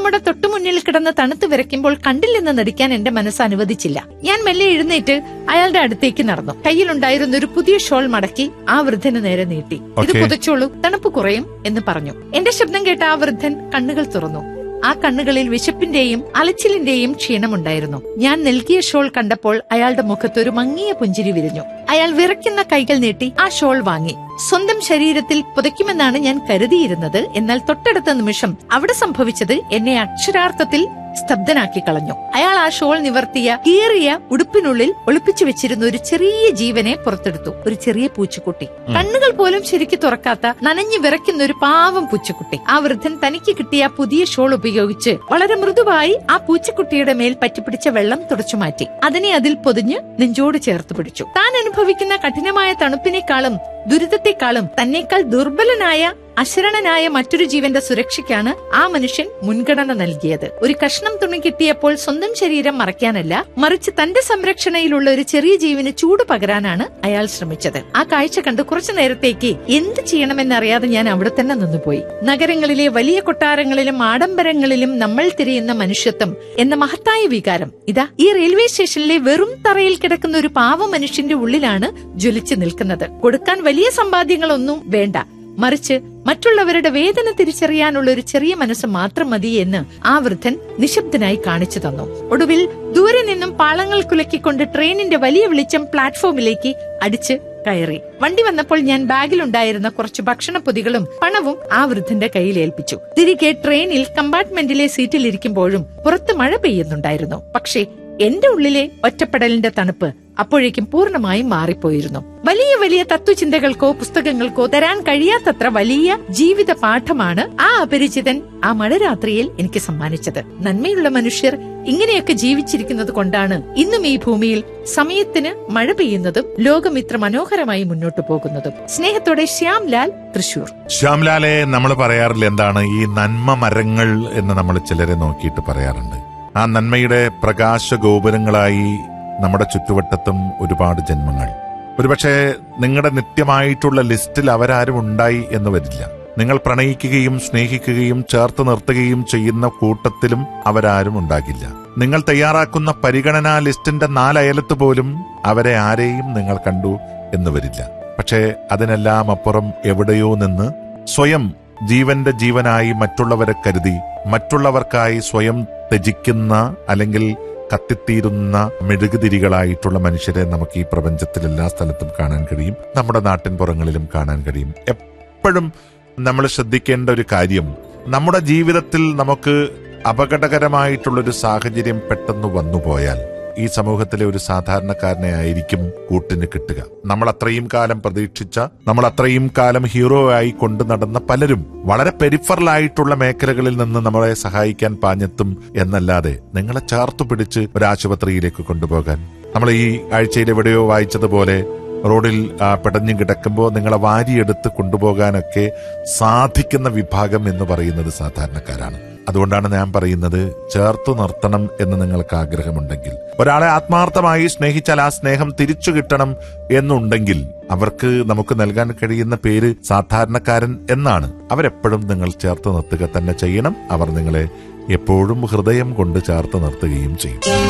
നമ്മുടെ തൊട്ടുമുന്നിൽ കിടന്ന് തണുത്ത് വിറയ്ക്കുമ്പോൾ കണ്ടില്ലെന്ന് നടിക്കാൻ എന്റെ മനസ്സ് അനുവദിച്ചില്ല ഞാൻ മെല്ലെ എഴുന്നേറ്റ് അയാളുടെ അടുത്തേക്ക് നടന്നു കയ്യിലുണ്ടായിരുന്ന ഒരു പുതിയ ഷോൾ മടക്കി ആ വൃദ്ധന് നേരെ നീട്ടി ഇത് Okay. പുതച്ചോളൂ തണുപ്പ് കുറയും എന്ന് പറഞ്ഞു എന്റെ ശബ്ദം കേട്ട ആ വൃദ്ധൻ കണ്ണുകൾ തുറന്നു ആ കണ്ണുകളിൽ വിശപ്പിന്റെയും അലച്ചിലിന്റെയും ക്ഷീണമുണ്ടായിരുന്നു ഞാൻ നൽകിയ ഷോൾ കണ്ടപ്പോൾ അയാളുടെ മുഖത്ത് ഒരു മങ്ങിയ പുഞ്ചിരി വിരിഞ്ഞു അയാൾ വിറയ്ക്കുന്ന കൈകൾ നീട്ടി ആ ഷോൾ വാങ്ങി സ്വന്തം ശരീരത്തിൽ പുതയ്ക്കുമെന്നാണ് ഞാൻ കരുതിയിരുന്നത് എന്നാൽ തൊട്ടടുത്ത നിമിഷം അവിടെ സംഭവിച്ചത് എന്നെ അക്ഷരാർത്ഥത്തിൽ സ്തബ്ധനാക്കി കളഞ്ഞു അയാൾ ആ ഷോൾ നിവർത്തിയ കീറിയ ഉടുപ്പിനുള്ളിൽ ഒളിപ്പിച്ചു വെച്ചിരുന്ന ഒരു ചെറിയ ജീവനെ പുറത്തെടുത്തു ഒരു ചെറിയ പൂച്ചക്കുട്ടി കണ്ണുകൾ പോലും ശരിക്ക് തുറക്കാത്ത നനഞ്ഞു വിറയ്ക്കുന്ന ഒരു പാവം പൂച്ചക്കുട്ടി ആ വൃദ്ധൻ തനിക്ക് കിട്ടിയ പുതിയ ഷോൾ ഉപയോഗിച്ച് വളരെ മൃദുവായി ആ പൂച്ചക്കുട്ടിയുടെ മേൽ പറ്റിപ്പിടിച്ച വെള്ളം തുടച്ചു മാറ്റി അതിനെ അതിൽ പൊതിഞ്ഞ് നെഞ്ചോട് ചേർത്ത് പിടിച്ചു താൻ അനുഭവിക്കുന്ന കഠിനമായ തണുപ്പിനേക്കാളും ദുരിതത്തെക്കാളും തന്നേക്കാൾ ദുർബലനായ അശരണനായ മറ്റൊരു ജീവന്റെ സുരക്ഷയ്ക്കാണ് ആ മനുഷ്യൻ മുൻഗണന നൽകിയത് ഒരു കഷ്ണം തുണി കിട്ടിയപ്പോൾ സ്വന്തം ശരീരം മറയ്ക്കാനല്ല മറിച്ച് തന്റെ സംരക്ഷണയിലുള്ള ഒരു ചെറിയ ജീവന് ചൂട് പകരാനാണ് അയാൾ ശ്രമിച്ചത് ആ കാഴ്ച കണ്ട് കുറച്ചു നേരത്തേക്ക് എന്ത് ചെയ്യണമെന്നറിയാതെ ഞാൻ അവിടെ തന്നെ നിന്നുപോയി നഗരങ്ങളിലെ വലിയ കൊട്ടാരങ്ങളിലും ആഡംബരങ്ങളിലും നമ്മൾ തിരയുന്ന മനുഷ്യത്വം എന്ന മഹത്തായ വികാരം ഇതാ ഈ റെയിൽവേ സ്റ്റേഷനിലെ വെറും തറയിൽ കിടക്കുന്ന ഒരു പാവ മനുഷ്യന്റെ ഉള്ളിലാണ് ജ്വലിച്ചു നിൽക്കുന്നത് കൊടുക്കാൻ വലിയ സമ്പാദ്യങ്ങളൊന്നും വേണ്ട മറിച്ച് മറ്റുള്ളവരുടെ വേദന തിരിച്ചറിയാനുള്ള ഒരു ചെറിയ മനസ്സ് മാത്രം മതി എന്ന് ആ വൃദ്ധൻ നിശബ്ദനായി കാണിച്ചു തന്നു ഒടുവിൽ ദൂരെ നിന്നും പാളങ്ങൾ കുലക്കിക്കൊണ്ട് ട്രെയിനിന്റെ വലിയ വെളിച്ചം പ്ലാറ്റ്ഫോമിലേക്ക് അടിച്ച് കയറി വണ്ടി വന്നപ്പോൾ ഞാൻ ബാഗിലുണ്ടായിരുന്ന കുറച്ച് ഭക്ഷണ പൊതികളും പണവും ആ വൃദ്ധന്റെ കയ്യിൽ ഏൽപ്പിച്ചു തിരികെ ട്രെയിനിൽ കമ്പാർട്ട്മെന്റിലെ സീറ്റിലിരിക്കുമ്പോഴും പുറത്ത് മഴ പെയ്യുന്നുണ്ടായിരുന്നു പക്ഷേ എന്റെ ഉള്ളിലെ ഒറ്റപ്പെടലിന്റെ തണുപ്പ് അപ്പോഴേക്കും പൂർണ്ണമായും മാറിപ്പോയിരുന്നു വലിയ വലിയ തത്വചിന്തകൾക്കോ പുസ്തകങ്ങൾക്കോ തരാൻ കഴിയാത്തത്ര വലിയ ജീവിത പാഠമാണ് ആ അപരിചിതൻ ആ മഴരാത്രിയിൽ എനിക്ക് സമ്മാനിച്ചത് നന്മയുള്ള മനുഷ്യർ ഇങ്ങനെയൊക്കെ ജീവിച്ചിരിക്കുന്നത് കൊണ്ടാണ് ഇന്നും ഈ ഭൂമിയിൽ സമയത്തിന് മഴ പെയ്യുന്നതും ലോകം ഇത്ര മനോഹരമായി മുന്നോട്ടു പോകുന്നതും സ്നേഹത്തോടെ ശ്യാം ലാൽ തൃശൂർ ശ്യാംലാലെ നമ്മൾ പറയാറില്ല എന്താണ് ഈ നന്മ മരങ്ങൾ എന്ന് നമ്മൾ ചിലരെ നോക്കിയിട്ട് പറയാറുണ്ട് ആ നന്മയുടെ പ്രകാശ ഗോപുരങ്ങളായി നമ്മുടെ ചുറ്റുവട്ടത്തും ഒരുപാട് ജന്മങ്ങൾ ഒരുപക്ഷെ നിങ്ങളുടെ നിത്യമായിട്ടുള്ള ലിസ്റ്റിൽ അവരാരും ഉണ്ടായി എന്ന് വരില്ല നിങ്ങൾ പ്രണയിക്കുകയും സ്നേഹിക്കുകയും ചേർത്ത് നിർത്തുകയും ചെയ്യുന്ന കൂട്ടത്തിലും അവരാരും ഉണ്ടാകില്ല നിങ്ങൾ തയ്യാറാക്കുന്ന പരിഗണനാ ലിസ്റ്റിന്റെ നാലയലത്ത് പോലും അവരെ ആരെയും നിങ്ങൾ കണ്ടു എന്ന് വരില്ല പക്ഷേ അതിനെല്ലാം അപ്പുറം എവിടെയോ നിന്ന് സ്വയം ജീവന്റെ ജീവനായി മറ്റുള്ളവരെ കരുതി മറ്റുള്ളവർക്കായി സ്വയം ത്യജിക്കുന്ന അല്ലെങ്കിൽ കത്തിത്തീരുന്ന മെഴുകുതിരികളായിട്ടുള്ള മനുഷ്യരെ നമുക്ക് ഈ പ്രപഞ്ചത്തിൽ എല്ലാ സ്ഥലത്തും കാണാൻ കഴിയും നമ്മുടെ നാട്ടിൻ പുറങ്ങളിലും കാണാൻ കഴിയും എപ്പോഴും നമ്മൾ ശ്രദ്ധിക്കേണ്ട ഒരു കാര്യം നമ്മുടെ ജീവിതത്തിൽ നമുക്ക് അപകടകരമായിട്ടുള്ളൊരു സാഹചര്യം പെട്ടെന്ന് വന്നുപോയാൽ ഈ സമൂഹത്തിലെ ഒരു സാധാരണക്കാരനെ ആയിരിക്കും കൂട്ടിന് കിട്ടുക നമ്മൾ അത്രയും കാലം പ്രതീക്ഷിച്ച നമ്മൾ അത്രയും കാലം ഹീറോ ആയി കൊണ്ടു നടന്ന പലരും വളരെ പെരിഫറൽ ആയിട്ടുള്ള മേഖലകളിൽ നിന്ന് നമ്മളെ സഹായിക്കാൻ പാഞ്ഞെത്തും എന്നല്ലാതെ നിങ്ങളെ ചേർത്തു പിടിച്ച് ഒരു ആശുപത്രിയിലേക്ക് കൊണ്ടുപോകാൻ നമ്മൾ ഈ ആഴ്ചയിൽ എവിടെയോ വായിച്ചതുപോലെ റോഡിൽ ആ, പിടഞ്ഞു കിടക്കുമ്പോൾ നിങ്ങളെ വാരിയെടുത്ത് കൊണ്ടുപോകാനൊക്കെ സാധിക്കുന്ന വിഭാഗം എന്ന് പറയുന്നത് സാധാരണക്കാരാണ് അതുകൊണ്ടാണ് ഞാൻ പറയുന്നത് ചേർത്തു നിർത്തണം എന്ന് നിങ്ങൾക്ക് ആഗ്രഹമുണ്ടെങ്കിൽ ഒരാളെ ആത്മാർത്ഥമായി സ്നേഹിച്ചാൽ ആ സ്നേഹം തിരിച്ചു കിട്ടണം എന്നുണ്ടെങ്കിൽ അവർക്ക് നമുക്ക് നൽകാൻ കഴിയുന്ന പേര് സാധാരണക്കാരൻ എന്നാണ് അവരെപ്പോഴും നിങ്ങൾ ചേർത്ത് നിർത്തുക തന്നെ ചെയ്യണം അവർ നിങ്ങളെ എപ്പോഴും ഹൃദയം കൊണ്ട് ചേർത്ത് നിർത്തുകയും ചെയ്യും